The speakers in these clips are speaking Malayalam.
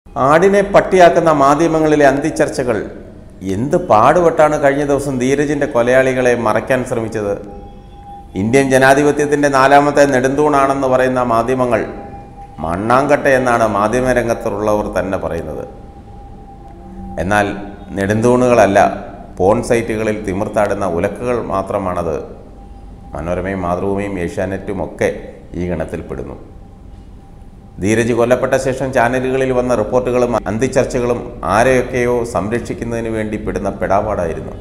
ആടിനെ പട്ടിയാക്കുന്ന മാധ്യമങ്ങളിലെ അന്തിച്ചർച്ചകൾ എന്ത് പാടുപെട്ടാണ് കഴിഞ്ഞ ദിവസം ധീരജിൻ്റെ കൊലയാളികളെ മറയ്ക്കാൻ ശ്രമിച്ചത് ഇന്ത്യൻ ജനാധിപത്യത്തിൻ്റെ നാലാമത്തെ നെടുന്തൂണാണെന്ന് പറയുന്ന മാധ്യമങ്ങൾ മണ്ണാങ്കട്ട എന്നാണ് മാധ്യമരംഗത്തുള്ളവർ തന്നെ പറയുന്നത് എന്നാൽ നെടുന്തൂണുകളല്ല പോൺ സൈറ്റുകളിൽ തിമിർത്താടുന്ന ഉലക്കുകൾ മാത്രമാണത് മനോരമയും മാതൃഭൂമിയും ഏഷ്യാനെറ്റും ഒക്കെ ഈ ഗണത്തിൽപ്പെടുന്നു ധീരജ് കൊല്ലപ്പെട്ട ശേഷം ചാനലുകളിൽ വന്ന റിപ്പോർട്ടുകളും അന്തിച്ചർച്ചകളും ആരെയൊക്കെയോ സംരക്ഷിക്കുന്നതിന് വേണ്ടി പെടുന്ന പെടാപാടായിരുന്നു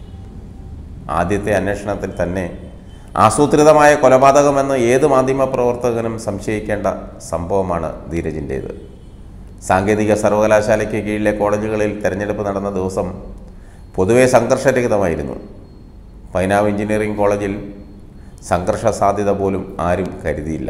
ആദ്യത്തെ അന്വേഷണത്തിൽ തന്നെ ആസൂത്രിതമായ കൊലപാതകമെന്ന് ഏത് മാധ്യമപ്രവർത്തകനും സംശയിക്കേണ്ട സംഭവമാണ് ധീരജിൻ്റേത് സാങ്കേതിക സർവകലാശാലയ്ക്ക് കീഴിലെ കോളേജുകളിൽ തെരഞ്ഞെടുപ്പ് നടന്ന ദിവസം പൊതുവെ സംഘർഷരഹിതമായിരുന്നു പൈനാവ് എഞ്ചിനീയറിംഗ് കോളേജിൽ സംഘർഷ സാധ്യത പോലും ആരും കരുതിയില്ല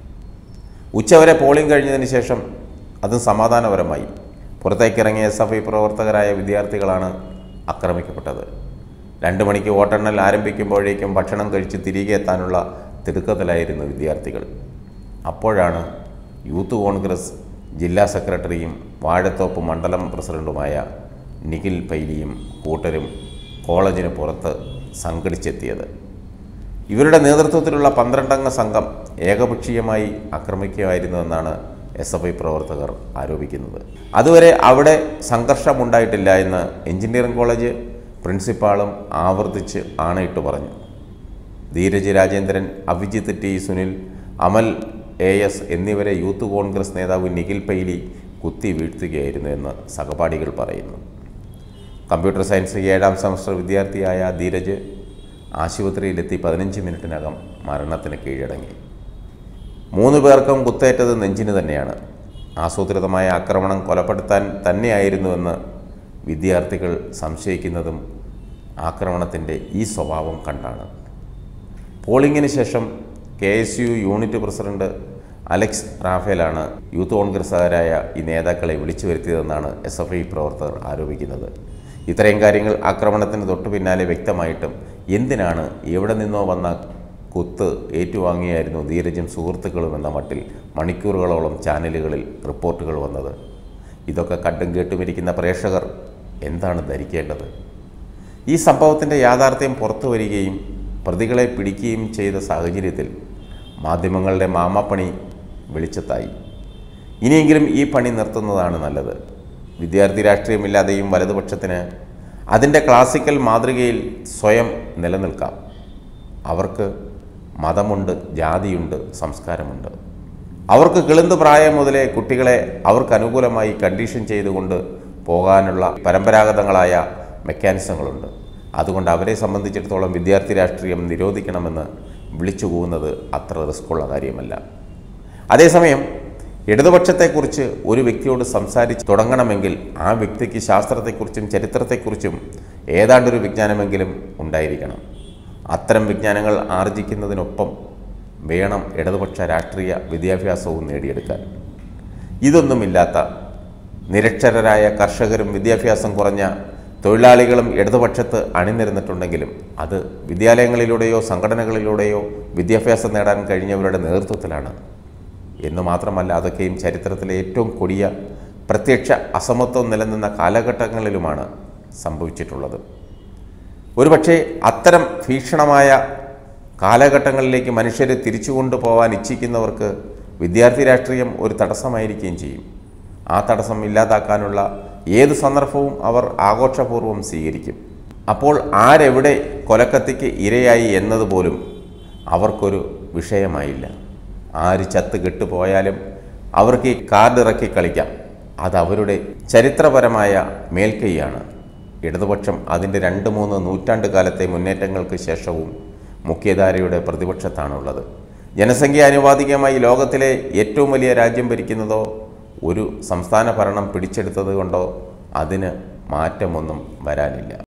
ഉച്ചവരെ പോളിംഗ് കഴിഞ്ഞതിന് ശേഷം അതും സമാധാനപരമായി പുറത്തേക്കിറങ്ങിയ എസ് എഫ് ഐ പ്രവർത്തകരായ വിദ്യാർത്ഥികളാണ് ആക്രമിക്കപ്പെട്ടത് രണ്ട് മണിക്ക് വോട്ടെണ്ണൽ ആരംഭിക്കുമ്പോഴേക്കും ഭക്ഷണം കഴിച്ച് തിരികെ എത്താനുള്ള തിടുക്കത്തിലായിരുന്നു വിദ്യാർത്ഥികൾ അപ്പോഴാണ് യൂത്ത് കോൺഗ്രസ് ജില്ലാ സെക്രട്ടറിയും വാഴത്തോപ്പ് മണ്ഡലം പ്രസിഡന്റുമായ നിഖിൽ പൈലിയും കൂട്ടരും കോളേജിന് പുറത്ത് സംഘടിച്ചെത്തിയത് ഇവരുടെ നേതൃത്വത്തിലുള്ള പന്ത്രണ്ടംഗ സംഘം ഏകപക്ഷീയമായി ആക്രമിക്കുകയായിരുന്നുവെന്നാണ് എസ് എഫ് ഐ പ്രവർത്തകർ ആരോപിക്കുന്നത് അതുവരെ അവിടെ സംഘർഷമുണ്ടായിട്ടില്ല എന്ന് എഞ്ചിനീയറിംഗ് കോളേജ് പ്രിൻസിപ്പാളും ആവർത്തിച്ച് ആണയിട്ട് പറഞ്ഞു Dheeraj Rajendran Abhijith T Sunil Amal A S എന്നിവരെ യൂത്ത് കോൺഗ്രസ് നേതാവ് നിഖിൽ പൈലി കുത്തി വീഴ്ത്തുകയായിരുന്നു എന്ന് സഹപാഠികൾ പറയുന്നു കമ്പ്യൂട്ടർ സയൻസ് ഏഴാം സെമസ്റ്റർ വിദ്യാർത്ഥിയായ ധീരജ് ആശുപത്രിയിലെത്തി പതിനഞ്ച് മിനിറ്റിനകം മരണത്തിന് കീഴടങ്ങി മൂന്ന് പേർക്കും കുത്തേറ്റത് നെഞ്ചിന് തന്നെയാണ് ആസൂത്രിതമായ ആക്രമണം കൊലപ്പെടുത്താൻ തന്നെയായിരുന്നുവെന്ന് വിദ്യാർത്ഥികൾ സംശയിക്കുന്നതും ആക്രമണത്തിൻ്റെ ഈ സ്വഭാവം കണ്ടാണ് പോളിംഗിന് ശേഷം K S U unit president Alex റാഫേലാണ് യൂത്ത് കോൺഗ്രസ്സുകാരായ ഈ നേതാക്കളെ വിളിച്ചു വരുത്തിയതെന്നാണ് എസ് എഫ് ഐ പ്രവർത്തകർ ആരോപിക്കുന്നത് ഇത്രയും കാര്യങ്ങൾ ആക്രമണത്തിന് തൊട്ടു പിന്നാലെ വ്യക്തമായിട്ടും എന്തിനാണ് എവിടെ നിന്നോ വന്ന കുത്ത് ഏറ്റുവാങ്ങിയായിരുന്നു ധീരജും സുഹൃത്തുക്കളും എന്ന മട്ടിൽ മണിക്കൂറുകളോളം ചാനലുകളിൽ റിപ്പോർട്ടുകൾ വന്നത് ഇതൊക്കെ കണ്ടും കേട്ടുമിരിക്കുന്ന പ്രേക്ഷകർ എന്താണ് ധരിക്കേണ്ടത് ഈ സംഭവത്തിൻ്റെ യാഥാർത്ഥ്യം പുറത്തു വരികയും പ്രതികളെ പിടിക്കുകയും ചെയ്ത സാഹചര്യത്തിൽ മാധ്യമങ്ങളുടെ മാമപ്പണി വെളിച്ചത്തായി ഇനിയെങ്കിലും ഈ പണി നിർത്തുന്നതാണ് നല്ലത് വിദ്യാർത്ഥി രാഷ്ട്രീയമില്ലാതെയും വലതുപക്ഷത്തിന് അതിൻ്റെ ക്ലാസിക്കൽ മാതൃകയിൽ സ്വയം നിലനിൽക്കാം അവർക്ക് മതമുണ്ട് ജാതിയുണ്ട് സംസ്കാരമുണ്ട് അവർക്ക് കിളുന്ത് പ്രായം മുതലേ കുട്ടികളെ അവർക്ക് അനുകൂലമായി കണ്ടീഷൻ ചെയ്തുകൊണ്ട് പോകാനുള്ള പരമ്പരാഗതങ്ങളായ മെക്കാനിസങ്ങളുണ്ട് അതുകൊണ്ട് അവരെ സംബന്ധിച്ചിടത്തോളം വിദ്യാർത്ഥി രാഷ്ട്രീയം നിരോധിക്കണമെന്ന് വിളിച്ചു പോകുന്നത് അത്ര റിസ്ക്കുള്ള കാര്യമല്ല അതേസമയം ഇടതുപക്ഷത്തെക്കുറിച്ച് ഒരു വ്യക്തിയോട് സംസാരിച്ച് തുടങ്ങണമെങ്കിൽ ആ വ്യക്തിക്ക് ശാസ്ത്രത്തെക്കുറിച്ചും ചരിത്രത്തെക്കുറിച്ചും ഏതാണ്ടൊരു വിജ്ഞാനമെങ്കിലും ഉണ്ടായിരിക്കണം അത്തരം വിജ്ഞാനങ്ങൾ ആർജിക്കുന്നതിനൊപ്പം വേണം ഇടതുപക്ഷ രാഷ്ട്രീയ വിദ്യാഭ്യാസവും നേടിയെടുക്കാൻ ഇതൊന്നുമില്ലാത്ത നിരക്ഷരരായ കർഷകരും വിദ്യാഭ്യാസം കുറഞ്ഞ തൊഴിലാളികളും ഇടതുപക്ഷത്ത് അണിനിരന്നിട്ടുണ്ടെങ്കിലും അത് വിദ്യാലയങ്ങളിലൂടെയോ സംഘടനകളിലൂടെയോ വിദ്യാഭ്യാസം നേടാൻ കഴിഞ്ഞവരുടെ നേതൃത്വത്തിലാണ് എന്ന് മാത്രമല്ല അതൊക്കെയും ചരിത്രത്തിലെ ഏറ്റവും കൊടിയ പ്രത്യക്ഷ അസമത്വം നിലനിന്ന കാലഘട്ടങ്ങളിലുമാണ് സംഭവിച്ചിട്ടുള്ളത് ഒരുപക്ഷെ അത്തരം ഭീഷണമായ കാലഘട്ടങ്ങളിലേക്ക് മനുഷ്യരെ തിരിച്ചു കൊണ്ടുപോകാൻ ഇച്ഛിക്കുന്നവർക്ക് വിദ്യാർത്ഥി രാഷ്ട്രീയം ഒരു തടസ്സമായിരിക്കുകയും ചെയ്യും ആ തടസ്സം ഇല്ലാതാക്കാനുള്ള ഏത് സന്ദർഭവും അവർ ആഘോഷപൂർവ്വം സ്വീകരിക്കും അപ്പോൾ ആരെവിടെ കൊലക്കത്തിക്ക് ഇരയായി എന്നതുപോലും അവർക്കൊരു വിഷയമായില്ല ആര് ചത്ത് കെട്ടുപോയാലും അവർക്ക് ഈ കാർഡ് ഇറക്കി കളിക്കാം അത് അവരുടെ ചരിത്രപരമായ മേൽക്കൈയാണ് ഇടതുപക്ഷം അതിൻ്റെ രണ്ട് മൂന്ന് നൂറ്റാണ്ട് കാലത്തെ മുന്നേറ്റങ്ങൾക്ക് ശേഷവും മുഖ്യധാരയുടെ പ്രതിപക്ഷത്താണുള്ളത് ജനസംഖ്യ ആനുപാതികമായി ലോകത്തിലെ ഏറ്റവും വലിയ രാജ്യം ഭരിക്കുന്നതോ ഒരു സംസ്ഥാന ഭരണം പിടിച്ചെടുത്തത് കൊണ്ടോ അതിന് മാറ്റമൊന്നും വരാനില്ല